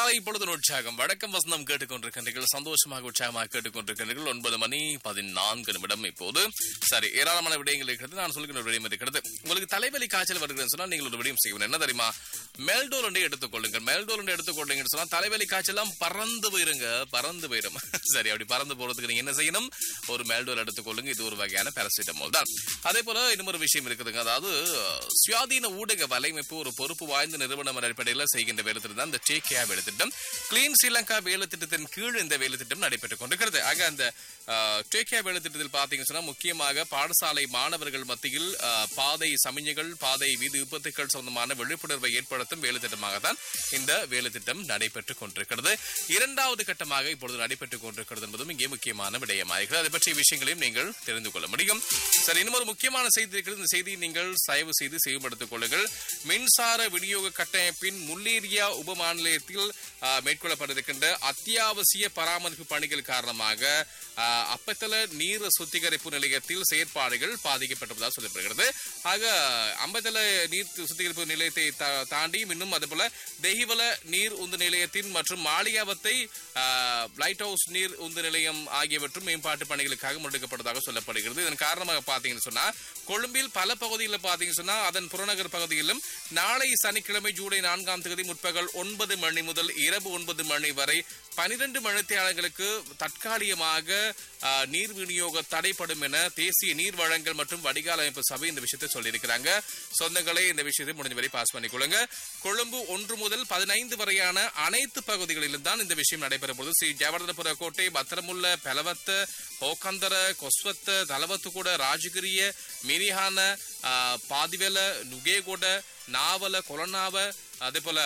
காலை பொழுது உற்சாகம் வழக்கம் வசனம் கேட்டுக்கொண்டிருக்கின்றீர்கள் சந்தோஷமாக உற்சாகமாக கேட்டுக்கொண்டிருக்கின்றீர்கள் ஒன்பது மணி பதினான்கு நிமிடம் இப்போது சரி ஏராளமான விடயங்கள் இருக்கிறது நான் சொல்கிற ஒரு விடயம் இருக்கிறது உங்களுக்கு தலைவலி காய்ச்சல் வருகிறதுன்னு சொன்னா நீங்கள் ஒரு விடயம் செய்யணும் என்ன தெரியுமா மெல்டோல் ஒன்றை எடுத்துக்கொள்ளுங்கள் மெல்டோல் ஒன்றை எடுத்துக்கொள்ளுங்கன்னு சொன்னா தலைவலி காய்ச்சலாம் பறந்து போயிருங்க பறந்து போயிடும் சரி அப்படி பறந்து போறதுக்கு நீங்க என்ன செய்யணும் ஒரு மெல்டோல் எடுத்துக்கொள்ளுங்க இது ஒரு வகையான பேரசிட்டமால் தான் அதே போல இன்னொரு விஷயம் இருக்குதுங்க அதாவது சுயாதீன ஊடக வலையமைப்பு ஒரு பொறுப்பு வாய்ந்த நிறுவனம் அடிப்படையில் செய்கின்ற வேலை திட்டம் தான் இந்த டேகேஆ வேலை திட்டம் கிளீன் ஸ்ரீலங்கா வேலை திட்டத்தின் கீழ் இந்த வேலை திட்டம் நடைபெற்றுக் கொண்டிருக்கிறது ஆக அந்த டேகேஆ வேலை திட்டத்தில் பார்த்தீங்கன்னு சொன்னா முக்கியமாக பாடசாலை மாணவர்கள் மத்தியில் ஆஹ், பாதை சமிஞ்சைகள் பாதை வீதி விபத்துக்கள் சம்பந்தமான விழிப்புணர்வை ஏற்படுத்தும் வேலை திட்டமாக தான் இந்த வேலை திட்டம் நடைபெற்றுக் கொண்டிருக்கிறது இரண்டாவது கட்டமாக இப்பொழுது நடைபெற்றுக் கொண்டிருக்கிறது என்பதும் இங்கே முக்கியமான விடயமாகிறது அதை பற்றிய விஷயங்களையும் நீங்கள் தெரிந்து கொள்ள முடியும் சரி இன்னும் ஒரு முக்கியமான செய்தி இருக்கிறது இந்த செய்தியை நீங்கள் தயவு செய்து செய்யப்படுத்திக் கொள்ளுங்கள் மின்சார விநியோக கட்டமைப்பின் முல்லேரியா உப மாநிலத்தில் ஆஹ், மேற்கொள்ளப்பட்டிருக்கின்ற அத்தியாவசிய பராமரிப்பு பணிகள் காரணமாக ஆஹ், அப்பத்தல நீர் சுத்திகரிப்பு நிலையத்தில் செயற்பாடுகள் பாதிக்கப்பட்டுள்ளதாக சொல்லப்படுகிறது ஆக அம்பத்தல நீர் சுத்திகரிப்பு நிலையத்தை தா- தாண்டி இன்னும் அதுபோல தெஹிவல நீர் உந்து நிலையத்தின் மற்றும் மாளிகாவத்தை ஆஹ், லைட் ஹவுஸ் நீர் உந்து நிலையம் ஆகியவற்றும் மேம்பாட்டு பணிகளுக்காக முன்னெடுக்கப்பட்டதாக சொல்லப்படுகிறது இதன் காரணமாக பார்த்தீங்கன்னு சொன்னா கொழும்பில் பல பகுதிகளில் பார்த்தீங்கன்னு சொன்னா அதன் புறநகர் பகுதியிலும் நாளை சனிக்கிழமை ஜூலை நான்காம் தேதி முற்பகல் ஒன்பது மணி முதல் இரவு ஒன்பது மணி வரை பனிரெண்டு மணித்தியாளர்களுக்கு தற்காலிகமாக ஆஹ், நீர் விநியோக தடைப்படும் என தேசிய நீர் வழங்கல் மற்றும் வடிகால் அமைப்பு சபை இந்த விஷயத்தை சொல்லியிருக்கிறாங்க சொந்தங்களே இந்த விஷயத்தை முடிஞ்ச வரை பாஸ் பண்ணிக்கொள்ளுங்க கொழும்பு ஒன்று முதல் பதினைந்து வரையான அனைத்து பகுதிகளிலும் தான் இந்த விஷயம் நடைபெற போது ஸ்ரீ ஜெயவர்தனபுர கோட்டை பத்திரமுல்ல பெலவத்த ಹೋಕಂದರ ಕೊಸ್ವತ್ತ ತಲವತ್ತುಕೂಡ ರಾಜಗಿರಿಯ ಮಿನಿಹಾನ ಆ, ಪಾದಿವೆಲ ನುಗೇಗೋಡ ನಾವಲ ಕೊಲನಾವ அதே போல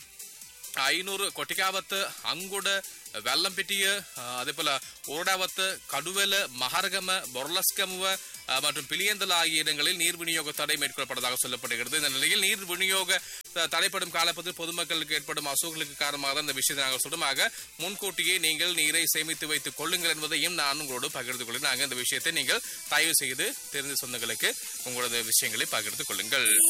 ஐநூறு கொட்டிக்காவத்து அங்குட வெள்ளம்பிட்டிய அஹ், அதே போல ஓடாவத்து கடுவெல மகரகம பொர்லஸ்கமுவ அஹ், மற்றும் பிளியந்தல் ஆகிய இடங்களில் நீர் விநியோக தடை மேற்கொள்ளப்பட்டதாக சொல்லப்படுகிறது இந்த நிலையில் நீர் விநியோக த- தடைப்படும் காலப்பத்தில் பொதுமக்களுக்கு ஏற்படும் அசூகளுக்கு காரணமாக தான் இந்த விஷயத்தை நாங்கள் சொல்லுமாக முன்கூட்டியே நீங்கள் நீரை சேமித்து வைத்துக் கொள்ளுங்கள் என்பதையும் நான் உங்களோடு பகிர்ந்து கொள்கிறேன் நாங்கள் இந்த விஷயத்தை நீங்கள் தயவு செய்து தெரிந்த சொந்தங்களுக்கு உங்களது விஷயங்களை பகிர்ந்து கொள்ளுங்கள்